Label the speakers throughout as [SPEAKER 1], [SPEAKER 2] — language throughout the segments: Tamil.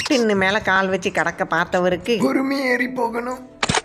[SPEAKER 1] பின்னு மேல கால் வச்சு கடக்க பார்த்தவருக்கு
[SPEAKER 2] பொறுமை ஏறி போகணும்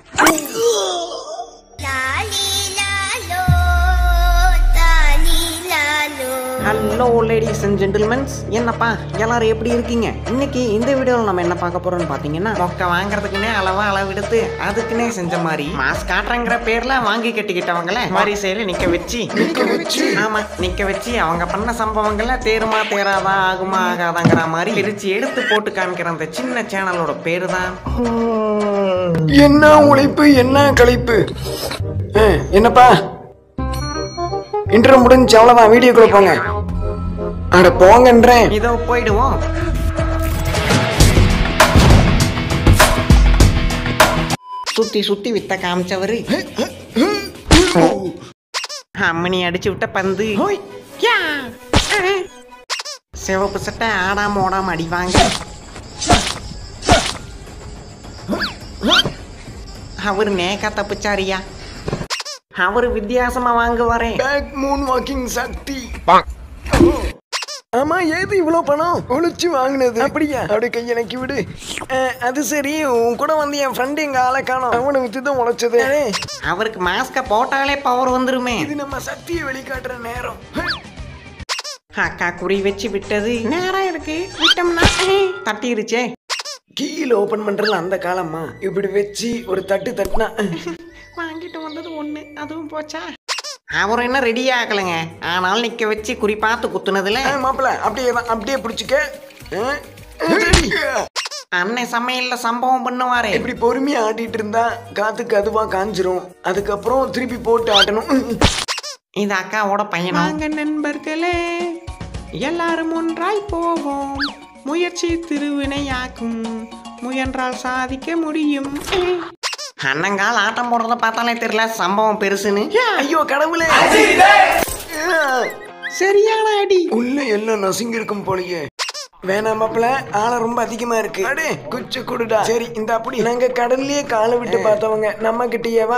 [SPEAKER 3] லாலி லாலோ லாலி லாலோ
[SPEAKER 1] ஹலோ லேடிஸ் அண்ட் ஜென்டில்மென்ஸ் என்னப்பா எல்லாரும் எப்படி இருக்கீங்க இன்னைக்கு இந்த வீடியோவில் நம்ம என்ன பார்க்க போறோம்னு பார்த்தீங்கன்னா மொக்க வாங்குறதுக்குன்னே அளவா அளவெடுத்து அதுக்குன்னே செஞ்ச மாதிரி மாஸ் காட்டுறங்கிற பேர்ல வாங்கி கட்டிக்கிட்டவங்கள வரிசையில நிக்க வச்சு
[SPEAKER 2] நிக்க வச்சு
[SPEAKER 1] ஆமா நிக்க வச்சு அவங்க பண்ண சம்பவங்கள்ல தேருமா தேராதா ஆகுமா ஆகாதாங்கிற மாதிரி பிரிச்சு எடுத்து போட்டு காமிக்கிற அந்த சின்ன சேனலோட பேரு தான்
[SPEAKER 2] என்ன உழைப்பு என்ன களைப்பு ஆ, என்னப்பா இன்டர்வியூ முடிஞ்சு அவ்வளவுதான் வீடியோக்குள்ள போங்க அட போங்கன்றேன்
[SPEAKER 1] இதோ போயிடுவோம் சுத்தி சுத்தி வித்த காமிச்சவரு அம்மணி அடிச்சு விட்ட பந்து யா! சிவப்பு சட்டை ஆடாம ஓடாம அடிவாங்க அவரு நேக்கா தப்பிச்சாரியா அவரு வித்தியாசமா வாங்குவாரே
[SPEAKER 2] பேக் மூன் வாக்கிங் சக்தி ஆமா ஏது இவ்வளவு பணம் ஒளிச்சு வாங்கினது அப்படியா அப்படியே கையணைக்கி விடு அஹ், அது சரி உன் கூட வந்து என் ஃப்ரெண்டு எங்க ஆளை காணோம் அவனை வித்து தான் உழைச்சது
[SPEAKER 1] அவருக்கு மாஸ்க போட்டாலே பவர் வந்துருமே
[SPEAKER 2] இது நம்ம சக்தியை வெளிக்காட்டுற நேரம்
[SPEAKER 1] அக்கா குறி வச்சு விட்டது நேரம் இருக்கு விட்டோம்னா தட்டிருச்சே
[SPEAKER 2] கீழே ஓபன் பண்றதுல அந்த காலம்மா இப்படி வச்சு ஒரு தட்டு தட்டுனா
[SPEAKER 1] வாங்கிட்டு வந்தது ஒண்ணு அதுவும் போச்சா அவர் என்ன ரெடி ஆகலைங்க ஆனாலும் நிக்க வச்சு குறி பார்த்து குத்துனதுல
[SPEAKER 2] அஹ், மாப்பிள அப்படியே தான் அப்படியே பிடிச்சிக்க அஹ், சரி.
[SPEAKER 1] அன்னை சமையல்ல சம்பவம் பண்ணுவாரே
[SPEAKER 2] இப்படி பொறுமையா ஆட்டிட்டு இருந்தா காத்துக்கு அதுவா காஞ்சிரும் அதுக்கப்புறம் திருப்பி போட்டு ஆட்டணும்
[SPEAKER 1] இது அக்காவோட பையன் வாங்க நண்பர்களே எல்லாரும் ஒன்றாய் போவோம் முயற்சி திருவினையாக்கும் முயன்றால் சாதிக்க முடியும் அண்ணங்கால் ஆட்டம் போடுறத பார்த்தாலே தெரியல சம்பவம் பெருசுன்னு
[SPEAKER 2] ஐயோ கடவுளே
[SPEAKER 1] சரியான அடி
[SPEAKER 2] உள்ள எல்லாம் நசுங்கி இருக்கும் போலயே வேணாம் மாப்பிள ஆளை ரொம்ப அதிகமா இருக்கு அடே குச்சி குடுடா சரி இந்த அப்படி நாங்க கடல்லயே காலை விட்டு பார்த்தவங்க நம்ம கிட்டேவா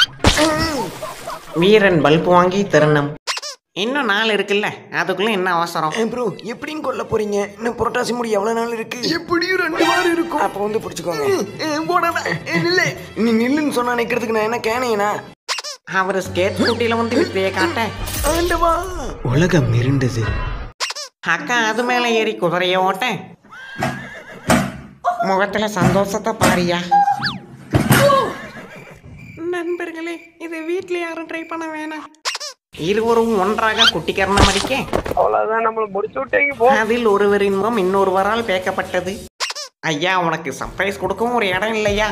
[SPEAKER 1] வீரன் பல்பு வாங்கி திருநம் இன்னும் நாள் இருக்குல்ல அதுக்குள்ள என்ன அவசரம்
[SPEAKER 2] ப்ரோ எப்படின்னு கொல்ல போறீங்க இன்னும் புரட்டாசி முடி எவ்வளவு நாள் இருக்கு எப்படியும் ரெண்டு வாரம் இருக்கும் அப்ப வந்து பிடிச்சுக்கோங்க போடாடா நில்லு நீ நில்லுன்னு சொன்னா நிக்கிறதுக்கு நான் என்ன கேனையனா
[SPEAKER 1] அவர் ஸ்கேட் ஸ்கூட்டில வந்து வித்தைய காட்ட
[SPEAKER 2] ஆண்டவா உலகம் இருண்டது
[SPEAKER 1] அக்கா அது மேல ஏறி குதிரைய ஓட்ட முகத்துல சந்தோஷத்தை பாரியா நண்பர்களே இதை வீட்ல யாரும் ட்ரை பண்ண வேணாம் இருவரும் ஒன்றாக குட்டிக்கரணம் அடிக்க
[SPEAKER 4] அவ்வளவுதான் நம்மள முடிச்சு விட்டீங்க போ
[SPEAKER 1] அதில் ஒருவர் இன்பம் இன்னொருவரால் பேக்கப்பட்டது ஐயா உனக்கு சர்ப்ரைஸ் கொடுக்கவும் ஒரு இடம் இல்லையா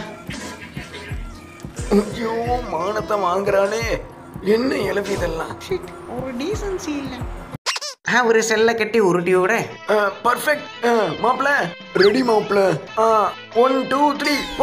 [SPEAKER 2] ஐயோ மானத்தை வாங்குறானே என்ன இழப்பு இதெல்லாம்
[SPEAKER 1] ஒரு டீசன்சி இல்ல அவரு செல்ல கட்டி உருட்டி விட
[SPEAKER 2] பர்ஃபெக்ட் மாப்பிள ரெடி மாப்பிள ஒன் டூ த்ரீ போ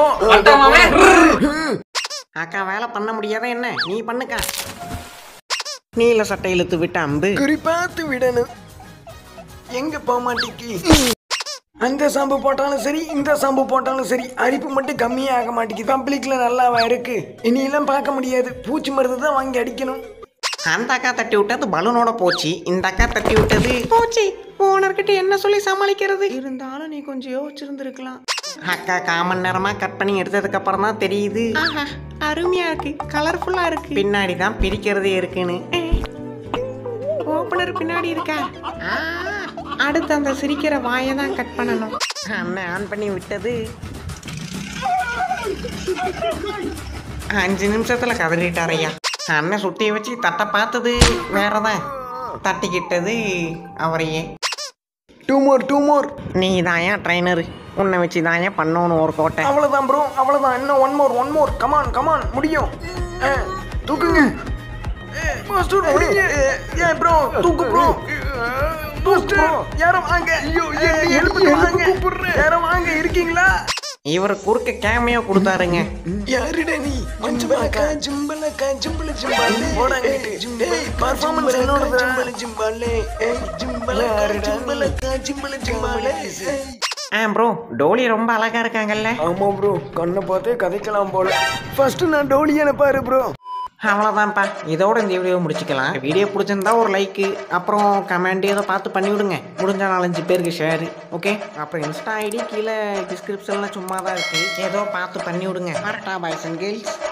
[SPEAKER 1] அக்கா வேலை பண்ண முடியாத என்ன நீ பண்ணுக்கா நீல சட்டை இழுத்து விட்ட அம்பு
[SPEAKER 2] குறிப்பாத்து விடணும் எங்க போக மாட்டேங்கி அந்த சாம்பு போட்டாலும் சரி இந்த சாம்பு போட்டாலும் சரி அரிப்பு மட்டும் கம்மியே ஆக மாட்டேங்குது பப்ளிக்ல நல்லாவா இருக்கு இனியெல்லாம் பார்க்க முடியாது பூச்சி மருந்து தான் வாங்கி அடிக்கணும்
[SPEAKER 1] அந்த அக்கா தட்டி விட்டது பலூனோட போச்சு இந்த அக்கா தட்டி விட்டது போச்சு ஓனர்கிட்ட என்ன சொல்லி சமாளிக்கிறது இருந்தாலும் நீ கொஞ்சம் யோசிச்சிருந்திருக்கலாம் அக்கா காமன் நேரமா கட் பண்ணி எடுத்ததுக்கு அப்புறம் தான் தெரியுது ஆஹா, அருமையா இருக்கு கலர்ஃபுல்லா இருக்கு பின்னாடி தான் பிரிக்கிறதே இருக்குன்னு ஓப்பனர் பின்னாடி இருக்கா ஆ, அடுத்து அந்த சிரிக்கிற வாயை தான் கட் பண்ணணும் அண்ணன் ஆன் பண்ணி விட்டது அஞ்சு நிமிஷத்துல கதறிட்டார் ஐயா அண்ணன் சுத்தி வச்சு தட்டை பார்த்தது வேறதான் தட்டிக்கிட்டது அவரையே
[SPEAKER 2] டூ மோர் டூ மோர்
[SPEAKER 1] நீ தாயா ட்ரைனர் உன்னை வச்சு தாயா பண்ணணும் ஒரு கோட்டை
[SPEAKER 2] அவ்வளவுதான் ப்ரோ அவ்வளவுதான் இன்னும் one more one more come on come on முடியும் ஆ, தூக்குங்க மாஸ்டர் முடிங்க ஏன் ப்ரோ தூக்கு ப்ரோ மாஸ்டர் யாரும் வாங்க ஐயோ எழுப்பிட்டு வாங்க யாரும் வாங்க இருக்கீங்களா
[SPEAKER 1] இவர் குறுக்க கேமையோ கொடுத்தாருங்க
[SPEAKER 2] யாருடா நீ ஜிம்பலக்கா ஜிம்பலக்கா ஜிம்பல ஜிம்பாலே போடாங்க ஏய் பெர்ஃபார்மன்ஸ் என்னோட ஜிம்பல ஜிம்பாலே ஏய் ஜிம்பலக்கா ஜிம்பலக்கா ஜிம்பல ஜிம்பாலே
[SPEAKER 1] ஆ ப்ரோ டோலி ரொம்ப அழகா இருக்காங்கல்ல
[SPEAKER 2] ஆமா ப்ரோ கண்ணை பார்த்தே கதைக்கலாம் போல ஃபர்ஸ்ட் நான் டோலியான பாரு ப்ரோ
[SPEAKER 1] அவ்வளோதான்ப்பா இதோட இந்த வீடியோ முடிச்சுக்கலாம் வீடியோ பிடிச்சிருந்தா ஒரு லைக்கு அப்புறம் கமெண்ட் ஏதோ பார்த்து பண்ணி விடுங்க முடிஞ்ச நாலஞ்சு பேருக்கு ஷேரு ஓகே அப்புறம் இன்ஸ்டா ஐடி கீழே டிஸ்கிரிப்ஷனில் சும்மா தான் இருக்குது ஏதோ பார்த்து பண்ணி விடுங்க கரெக்டா பாய்ஸ் அண்ட் கேர்ள்ஸ்